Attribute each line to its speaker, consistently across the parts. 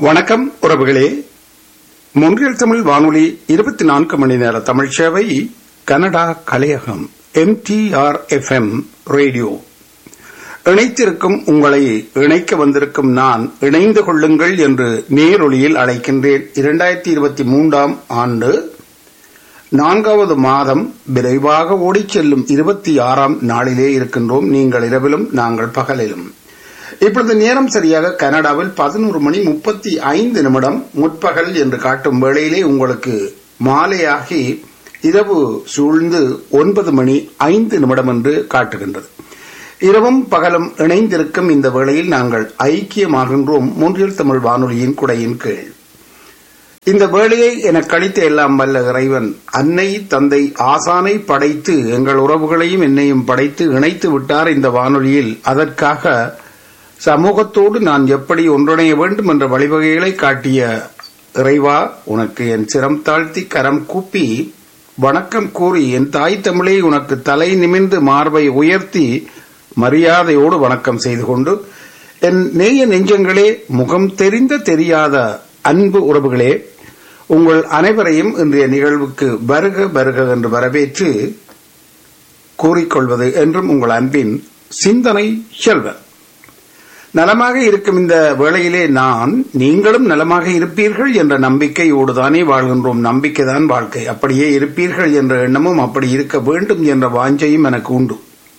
Speaker 1: வணக்கம் உறவுகளே முன்றில் தமிழ் வானொலி இருபத்தி நான்கு மணி நேர தமிழ் சேவை கனடா கலையகம் எம்டிஆர் எஃப்எம் ரேடியோ இணைத்திருக்கும் உங்களை இணைக்க வந்திருக்கும் நான் இணைந்து கொள்ளுங்கள் என்று நேரொலியில் அழைக்கின்றேன் இரண்டாயிரத்தி இருபத்தி மூன்றாம் ஆண்டு நான்காவது மாதம் விரைவாக ஓடிச் செல்லும் இருபத்தி ஆறாம் நாளிலே இருக்கின்றோம் நீங்கள் இரவிலும் நாங்கள் பகலிலும் இப்பொழுது நேரம் சரியாக கனடாவில் பதினோரு மணி முப்பத்தி ஐந்து நிமிடம் முற்பகல் என்று காட்டும் வேளையிலே உங்களுக்கு மாலையாகி இரவு சூழ்ந்து ஒன்பது மணி ஐந்து நிமிடம் என்று காட்டுகின்றது இரவும் பகலும் இணைந்திருக்கும் இந்த வேளையில் நாங்கள் ஐக்கியமாகின்றோம் மூன்றில் தமிழ் வானொலியின் குடையின் கீழ் இந்த வேளையை என கழித்த எல்லாம் வல்ல இறைவன் அன்னை தந்தை ஆசானை படைத்து எங்கள் உறவுகளையும் என்னையும் படைத்து இணைத்து விட்டார் இந்த வானொலியில் அதற்காக சமூகத்தோடு நான் எப்படி ஒன்றிணைய வேண்டும் என்ற வழிவகைகளை காட்டிய இறைவா உனக்கு என் சிரம் தாழ்த்தி கரம் கூப்பி வணக்கம் கூறி என் தாய் தமிழை உனக்கு தலை நிமிர்ந்து மார்பை உயர்த்தி மரியாதையோடு வணக்கம் செய்து கொண்டு என் நேய நெஞ்சங்களே முகம் தெரிந்த தெரியாத அன்பு உறவுகளே உங்கள் அனைவரையும் இன்றைய நிகழ்வுக்கு வருக வருக என்று வரவேற்று கூறிக்கொள்வது என்றும் உங்கள் அன்பின் சிந்தனை செல்வன் நலமாக இருக்கும் இந்த வேளையிலே நான் நீங்களும் நலமாக இருப்பீர்கள் என்ற நம்பிக்கையோடு தானே வாழ்கின்றோம் நம்பிக்கைதான் வாழ்க்கை அப்படியே இருப்பீர்கள் என்ற எண்ணமும் அப்படி இருக்க வேண்டும் என்ற வாஞ்சையும் எனக்கு உண்டு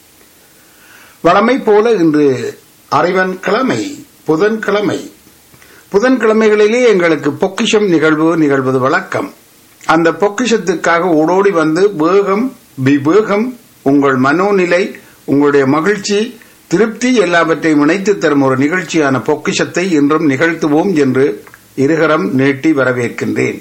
Speaker 1: வளமை போல இன்று அறிவன் கிழமை புதன்கிழமை புதன்கிழமைகளிலே எங்களுக்கு பொக்கிஷம் நிகழ்வு நிகழ்வது வழக்கம் அந்த பொக்கிஷத்துக்காக ஓடோடி வந்து வேகம் விவேகம் உங்கள் மனோநிலை உங்களுடைய மகிழ்ச்சி திருப்தி எல்லாவற்றையும் இணைத்து தரும் ஒரு நிகழ்ச்சியான பொக்கிஷத்தை இன்றும் நிகழ்த்துவோம் என்று இருகரம் நீட்டி வரவேற்கின்றேன்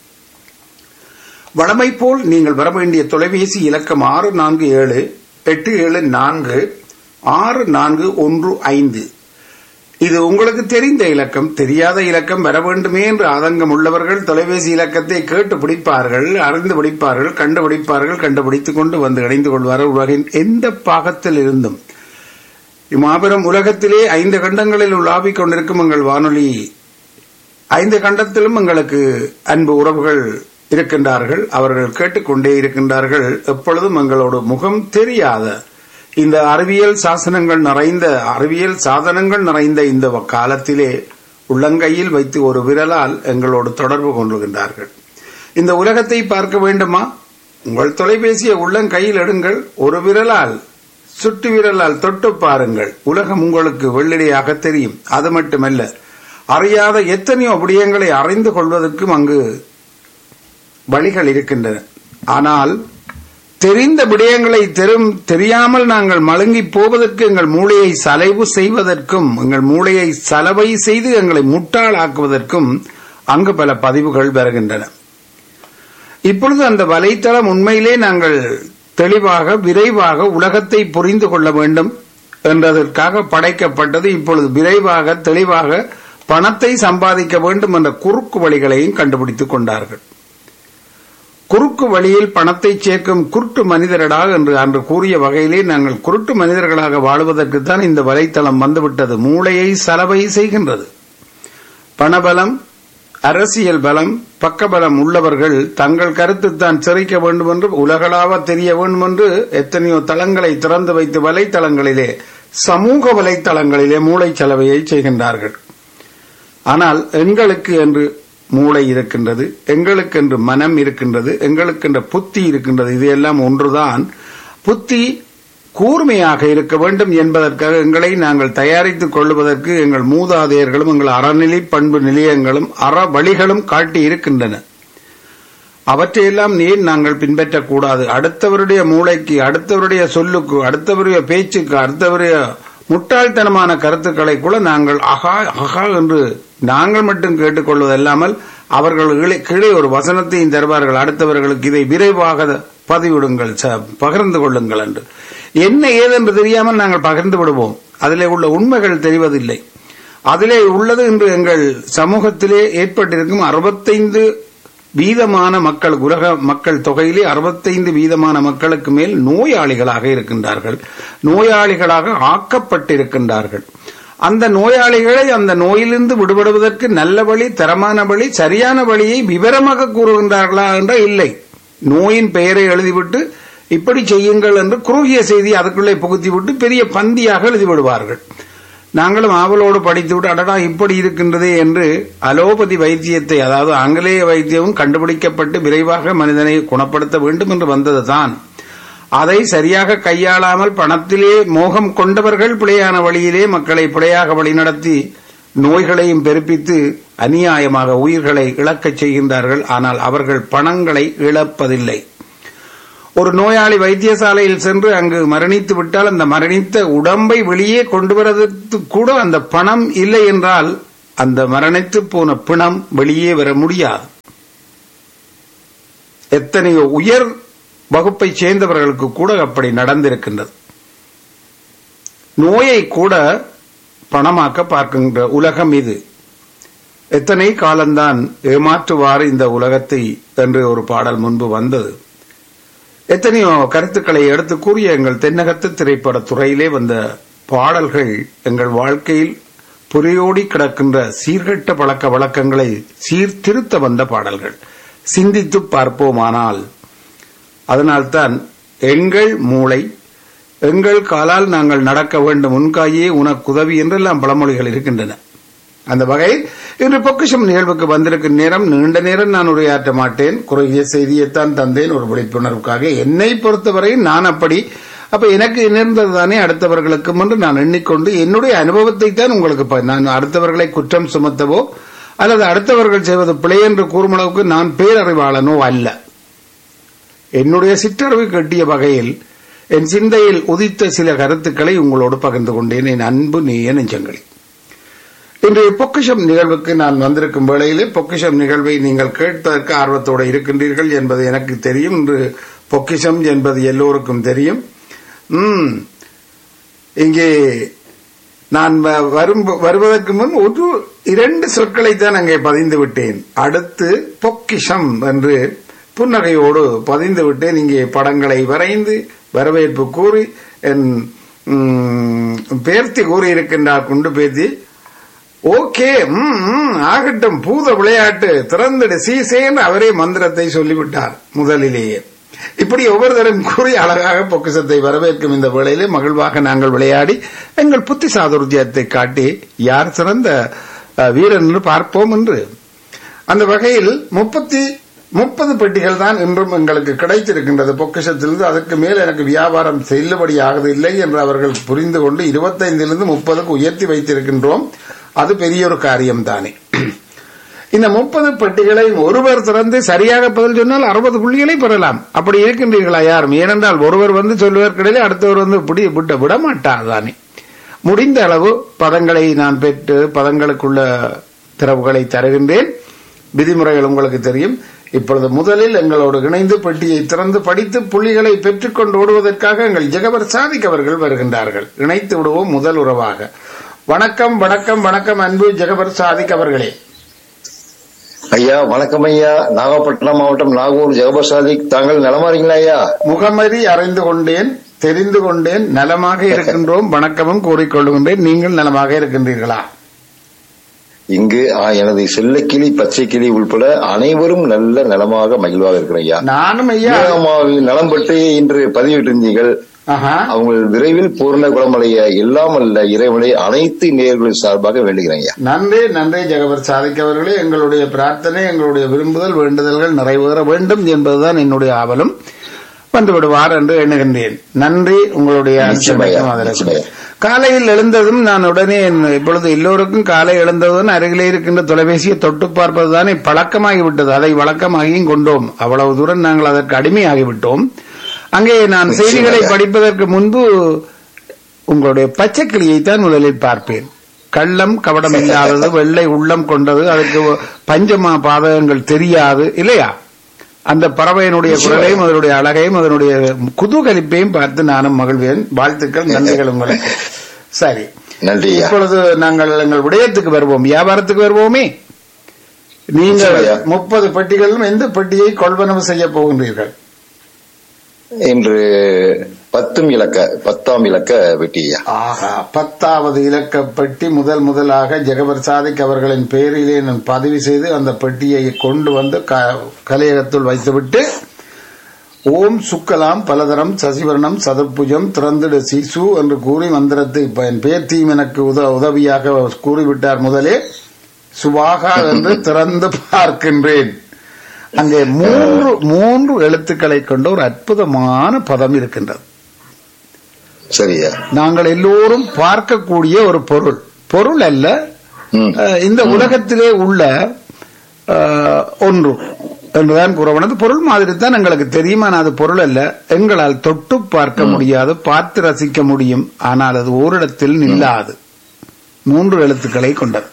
Speaker 1: வளமை போல் நீங்கள் வர வேண்டிய தொலைபேசி இலக்கம் ஆறு நான்கு ஏழு எட்டு ஏழு நான்கு ஆறு நான்கு ஒன்று ஐந்து இது உங்களுக்கு தெரிந்த இலக்கம் தெரியாத இலக்கம் வர வேண்டுமே என்று ஆதங்கம் உள்ளவர்கள் தொலைபேசி இலக்கத்தை கேட்டு பிடிப்பார்கள் அறிந்து பிடிப்பார்கள் கண்டுபிடிப்பார்கள் கண்டுபிடித்துக் கொண்டு வந்து இணைந்து கொள்வார்கள் உலகின் எந்த பாகத்தில் இருந்தும் இம்மாபெரும் உலகத்திலே ஐந்து கண்டங்களில் உலாவிக் கொண்டிருக்கும் எங்கள் வானொலி ஐந்து கண்டத்திலும் எங்களுக்கு அன்பு உறவுகள் இருக்கின்றார்கள் அவர்கள் கேட்டுக்கொண்டே இருக்கின்றார்கள் எப்பொழுதும் எங்களோடு முகம் தெரியாத இந்த அறிவியல் சாசனங்கள் நிறைந்த அறிவியல் சாதனங்கள் நிறைந்த இந்த காலத்திலே உள்ளங்கையில் வைத்து ஒரு விரலால் எங்களோடு தொடர்பு கொள்கின்றார்கள் இந்த உலகத்தை பார்க்க வேண்டுமா உங்கள் தொலைபேசியை உள்ளங்கையில் எடுங்கள் ஒரு விரலால் சுட்டு விரலால் தொட்டு பாருங்கள் உலகம் உங்களுக்கு வெள்ளிடையாக தெரியும் அது மட்டுமல்ல அறியாத எத்தனையோ விடயங்களை அறிந்து கொள்வதற்கும் அங்கு வழிகள் இருக்கின்றன ஆனால் தெரிந்த விடயங்களை தெரும் தெரியாமல் நாங்கள் மழுங்கி போவதற்கு எங்கள் மூளையை சலைவு செய்வதற்கும் எங்கள் மூளையை சலவை செய்து எங்களை முட்டாளாக்குவதற்கும் அங்கு பல பதிவுகள் வருகின்றன இப்பொழுது அந்த வலைத்தளம் உண்மையிலே நாங்கள் தெளிவாக விரைவாக உலகத்தை புரிந்து கொள்ள வேண்டும் என்றதற்காக படைக்கப்பட்டது இப்பொழுது விரைவாக தெளிவாக பணத்தை சம்பாதிக்க வேண்டும் என்ற குறுக்கு வழிகளையும் கண்டுபிடித்துக் கொண்டார்கள் குறுக்கு வழியில் பணத்தை சேர்க்கும் குருட்டு மனிதரடா என்று அன்று கூறிய வகையிலே நாங்கள் குருட்டு மனிதர்களாக வாழ்வதற்குத்தான் இந்த வலைத்தளம் வந்துவிட்டது மூளையை சலவை செய்கின்றது பணபலம் அரசியல் பலம் பக்கபலம் உள்ளவர்கள் தங்கள் கருத்து தான் சிறைக்க வேண்டும் என்று உலகளாவ தெரிய வேண்டும் என்று எத்தனையோ தளங்களை திறந்து வைத்து வலைத்தளங்களிலே சமூக வலைத்தளங்களிலே மூளை செலவையை செய்கின்றார்கள் ஆனால் எங்களுக்கு என்று மூளை இருக்கின்றது எங்களுக்கென்று மனம் இருக்கின்றது எங்களுக்கென்ற புத்தி இருக்கின்றது இது எல்லாம் ஒன்றுதான் புத்தி கூர்மையாக இருக்க வேண்டும் என்பதற்காக எங்களை நாங்கள் தயாரித்துக் கொள்வதற்கு எங்கள் மூதாதையர்களும் எங்கள் அறநிலை பண்பு நிலையங்களும் அற வழிகளும் காட்டி இருக்கின்றன அவற்றையெல்லாம் ஏன் நாங்கள் பின்பற்றக்கூடாது அடுத்தவருடைய மூளைக்கு அடுத்தவருடைய சொல்லுக்கு அடுத்தவருடைய பேச்சுக்கு அடுத்தவருடைய முட்டாள்தனமான கருத்துக்களை கூட நாங்கள் அகா அகா என்று நாங்கள் மட்டும் கேட்டுக்கொள்வதல்லாமல் அவர்கள் கீழே ஒரு வசனத்தையும் தருவார்கள் அடுத்தவர்களுக்கு இதை விரைவாக பதிவிடுங்கள் பகிர்ந்து கொள்ளுங்கள் என்று என்ன ஏதென்று தெரியாமல் நாங்கள் பகிர்ந்து விடுவோம் அதிலே உள்ள உண்மைகள் தெரிவதில்லை அதிலே உள்ளது இன்று எங்கள் சமூகத்திலே ஏற்பட்டிருக்கும் அறுபத்தைந்து வீதமான மக்கள் உலக மக்கள் தொகையிலே அறுபத்தைந்து வீதமான மக்களுக்கு மேல் நோயாளிகளாக இருக்கின்றார்கள் நோயாளிகளாக ஆக்கப்பட்டிருக்கின்றார்கள் அந்த நோயாளிகளை அந்த நோயிலிருந்து விடுபடுவதற்கு நல்ல வழி தரமான வழி சரியான வழியை விவரமாக கூறுகின்றார்களா என்ற இல்லை நோயின் பெயரை எழுதிவிட்டு இப்படி செய்யுங்கள் என்று குறுகிய செய்தி அதுக்குள்ளே புகுத்திவிட்டு பெரிய பந்தியாக எழுதிவிடுவார்கள் நாங்களும் ஆவலோடு படித்துவிட்டு அடடா இப்படி இருக்கின்றதே என்று அலோபதி வைத்தியத்தை அதாவது ஆங்கிலேய வைத்தியமும் கண்டுபிடிக்கப்பட்டு விரைவாக மனிதனை குணப்படுத்த வேண்டும் என்று வந்ததுதான் அதை சரியாக கையாளாமல் பணத்திலே மோகம் கொண்டவர்கள் பிழையான வழியிலே மக்களை பிழையாக வழிநடத்தி நோய்களையும் பெருப்பித்து அநியாயமாக உயிர்களை இழக்கச் செய்கின்றார்கள் ஆனால் அவர்கள் பணங்களை இழப்பதில்லை ஒரு நோயாளி வைத்தியசாலையில் சென்று அங்கு மரணித்து விட்டால் அந்த மரணித்த உடம்பை வெளியே கொண்டு வருவதற்கு கூட அந்த பணம் இல்லை என்றால் அந்த மரணித்து போன பிணம் வெளியே வர முடியாது எத்தனையோ உயர் வகுப்பை சேர்ந்தவர்களுக்கு கூட அப்படி நடந்திருக்கின்றது நோயை கூட பணமாக்க பார்க்கின்ற உலகம் இது எத்தனை காலம்தான் ஏமாற்றுவார் இந்த உலகத்தை என்று ஒரு பாடல் முன்பு வந்தது எத்தனையோ கருத்துக்களை எடுத்து கூறிய எங்கள் தென்னகத்து திரைப்பட துறையிலே வந்த பாடல்கள் எங்கள் வாழ்க்கையில் புரையோடி கிடக்கின்ற சீர்கெட்ட பழக்க வழக்கங்களை சீர்திருத்த வந்த பாடல்கள் சிந்தித்து பார்ப்போமானால் அதனால்தான் எங்கள் மூளை எங்கள் காலால் நாங்கள் நடக்க வேண்டும் உன்காயே உனக்கு உதவி என்றெல்லாம் பழமொழிகள் இருக்கின்றன அந்த வகையில் இன்று பொக்கிஷம் நிகழ்வுக்கு வந்திருக்கும் நேரம் நீண்ட நேரம் நான் உரையாற்ற மாட்டேன் குறுகிய செய்தியைத்தான் தந்தேன் ஒரு விழிப்புணர்வுக்காக என்னை பொறுத்தவரை நான் அப்படி அப்ப எனக்கு நேர்ந்தது தானே அடுத்தவர்களுக்கும் என்று நான் எண்ணிக்கொண்டு என்னுடைய அனுபவத்தை தான் உங்களுக்கு ப- நான் அடுத்தவர்களை குற்றம் சுமத்தவோ அல்லது அடுத்தவர்கள் செய்வது பிழை என்று கூறும் அளவுக்கு நான் பேரறிவாளனோ அல்ல என்னுடைய சிற்றறிவு கட்டிய வகையில் என் சிந்தையில் உதித்த சில கருத்துக்களை உங்களோடு பகிர்ந்து கொண்டேன் என் அன்பு நேய நெஞ்சங்களே இன்றைய பொக்கிஷம் நிகழ்வுக்கு நான் வந்திருக்கும் வேளையிலே பொக்கிஷம் நிகழ்வை நீங்கள் கேட்பதற்கு ஆர்வத்தோடு இருக்கின்றீர்கள் என்பது எனக்கு தெரியும் இன்று பொக்கிஷம் என்பது எல்லோருக்கும் தெரியும் ம், இங்கே நான் வ- வரும் வருவதற்கு முன் ஒரு இரண்டு சொற்களை தான் அங்கே பதிந்து விட்டேன் அடுத்து பொக்கிஷம் என்று புன்னகையோடு பதிந்து விட்டேன் இங்கே படங்களை வரைந்து வரவேற்பு கூறி என் ம், பேர்த்தி கூறியிருக்கின்றார் குண்டு பேத்தி ஓகே ம், ம், ஆகட்டும் பூத விளையாட்டு திறந்துடு சீசேன்னு அவரே மந்திரத்தை சொல்லிவிட்டார் முதலிலேயே இப்படி ஒவ்வொருத்தரும் கூறி அழகாக பொக்கிசத்தை வரவேற்கும் இந்த வேளையிலே மகிழ்வாக நாங்கள் விளையாடி எங்கள் புத்தி சாதுர்ஜியத்தை காட்டி யார் சிறந்த அஹ், வீரன் என்று பார்ப்போம் என்று அந்த வகையில் முப்பத்தி முப்பது பெட்டிகள் தான் இன்றும் எங்களுக்கு கிடைத்திருக்கின்றது பொக்கிஷத்திலிருந்து அதற்கு மேல் எனக்கு வியாபாரம் செல்லுபடியாகது இல்லை என்று அவர்கள் புரிந்து கொண்டு இருபத்தைந்திலிருந்து முப்பதுக்கு உயர்த்தி வைத்திருக்கின்றோம் அது பெரிய ஒரு காரியம் தானே இந்த முப்பது பெட்டிகளை ஒருவர் திறந்து சரியாக பதில் சொன்னால் அறுபது புள்ளிகளை பெறலாம் அப்படி இருக்கின்றீர்களா யாரும் ஏனென்றால் ஒருவர் வந்து சொல்வதற்கிடையிலே அடுத்தவர் வந்து இப்படி விட்ட விட மாட்டார் தானே முடிந்த அளவு பதங்களை நான் பெற்று பதங்களுக்குள்ள திறவுகளை தருகின்றேன் விதிமுறைகள் உங்களுக்கு தெரியும் இப்பொழுது முதலில் எங்களோடு இணைந்து பெட்டியை திறந்து படித்து புள்ளிகளை பெற்றுக்கொண்டு ஓடுவதற்காக எங்கள் ஜெகவர் சாதிக் அவர்கள் வருகின்றார்கள் இணைத்து விடுவோம் முதல் உறவாக வணக்கம் வணக்கம் வணக்கம் அன்பு ஜெகவர் சாதிக் அவர்களே
Speaker 2: ஐயா வணக்கம் ஐயா நாகப்பட்டினம் மாவட்டம் நாகூர் ஜெகபர் சாதிக் தாங்கள் நலமா இருக்கீங்களா ஐயா
Speaker 1: முகமதி அறிந்து கொண்டேன் தெரிந்து கொண்டேன் நலமாக இருக்கின்றோம் வணக்கமும் கூறிக்கொள்கின்றேன் நீங்கள் நலமாக இருக்கின்றீர்களா
Speaker 2: இங்கு ஆ, எனது செல்லக்கிளி பச்சை கிளி உள்பட அனைவரும் நல்ல நலமாக மகிழ்வாக இருக்கிறேன் ஐயா
Speaker 1: நானும் ஐயா
Speaker 2: நீலமாவில் நலம் பற்றி இன்று பதிவிட்டிருந்தீர்கள்
Speaker 1: ஆஹா
Speaker 2: அவங்க விரைவில் பூர்ண குணமடைய எல்லாம் அல்ல இறைவனை அனைத்து நேயர்களின் சார்பாக வேண்டுகிறேன் ஐயா
Speaker 1: நன்றி நன்றி ஜெகவர் சாதிக் அவர்களே எங்களுடைய பிரார்த்தனை எங்களுடைய விரும்புதல் வேண்டுதல்கள் நிறைவேற வேண்டும் என்பதுதான் என்னுடைய ஆவலும் வந்து விடுவார் என்று எண்ணுகின்றேன் நன்றி உங்களுடைய
Speaker 2: நிச்சயமாய்யா,
Speaker 1: அனுசரணைக்கும் ஆதரவுக்கும்.
Speaker 2: நிச்சயமாய்யா.
Speaker 1: காலையில் எழுந்ததும் நான் உடனே என்- இப்பொழுது எல்லோருக்கும் காலை எழுந்ததும் அருகிலே இருக்கின்ற தொலைபேசியை தொட்டு பார்ப்பதுதானே பழக்கமாகிவிட்டது அதை வழக்கமாகியும் கொண்டோம் அவ்வளவு தூரம் நாங்கள் அதற்கு அடிமையாகிவிட்டோம் அங்கே நான் செய்திகளை
Speaker 2: நிச்சயமாய்யா.
Speaker 1: படிப்பதற்கு முன்பு உங்களுடைய பச்சை கிளியைத்தான் முதலில் பார்ப்பேன் கள்ளம் கவடம் இல்லாதது வெள்ளை உள்ளம் கொண்டது அதுக்கு பஞ்சமா பாதகங்கள் தெரியாது இல்லையா அந்த பறவையினுடைய குரலையும் அதனுடைய அழகையும் அதனுடைய குதூகலிப்பையும் பார்த்து நானும் மகிழ்வேன் வாழ்த்துக்கள் நன்றிகள் உங்களுக்கு சரி
Speaker 2: நன்றி ஐயா
Speaker 1: இப்பொழுது நாங்கள் எங்கள் விடயத்துக்கு வருவோம் வியாபாரத்துக்கு வருவோமே நீங்கள்
Speaker 2: நிச்சயமாய்யா.
Speaker 1: முப்பது பெட்டிகளிலும் எந்த பெட்டியை கொள்வனவு செய்ய போகின்றீர்கள்
Speaker 2: இன்று பத்தும் இலக்க பத்தாம் இலக்க வெட்டியா
Speaker 1: ஆஹா பத்தாவது இலக்க பெட்டி முதல் முதலாக ஜெகபர் சாதிக் அவர்களின் பெயரிலே நான் பதிவு செய்து அந்த பெட்டியை கொண்டு வந்து க- கலையகத்துள் வைத்துவிட்டு ஓம் சுக்கலாம் பலதரம் சசிவர்ணம் சதுர்புஜம் திறந்திட சிசு என்று கூறி மந்திரத்தை இப்ப என் பேத்தியும் எனக்கு உத உதவியாக கூறிவிட்டார் முதலே சுவாகா என்று திறந்து பார்க்கின்றேன் அங்கே மூன்று மூன்று எழுத்துக்களை கொண்ட ஒரு அற்புதமான பதம் இருக்கின்றது
Speaker 2: சரியா
Speaker 1: நாங்கள் எல்லோரும் பார்க்கக்கூடிய ஒரு பொருள் பொருள் அல்ல
Speaker 2: ம்.
Speaker 1: அஹ், இந்த உலகத்திலே உள்ள அஹ், ஒன்று என்றுதான் கூறவனது பொருள் மாதிரி தான் எங்களுக்கு தெரியும் ஆனால் அது பொருள் அல்ல எங்களால் தொட்டு பார்க்க முடியாது பார்த்து ரசிக்க முடியும் ஆனால் அது ஓரிடத்தில் நில்லாது மூன்று எழுத்துக்களை கொண்டது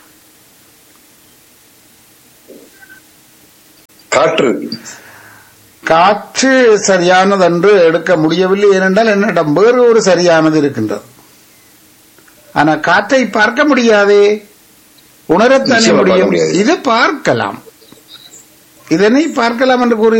Speaker 2: காற்று
Speaker 1: காற்று சரியானது என்று எடுக்க முடியவில்லை ஏனென்றால் என்னிடம் வேறு ஒரு சரியானது இருக்கின்றது ஆனா காற்றை பார்க்க முடியாதே உணரத்தானே
Speaker 2: நிச்சயமா பார்க்க
Speaker 1: முடியும்
Speaker 2: முடியாது.
Speaker 1: இது பார்க்கலாம் இதனை பார்க்கலாம் என்று கூறி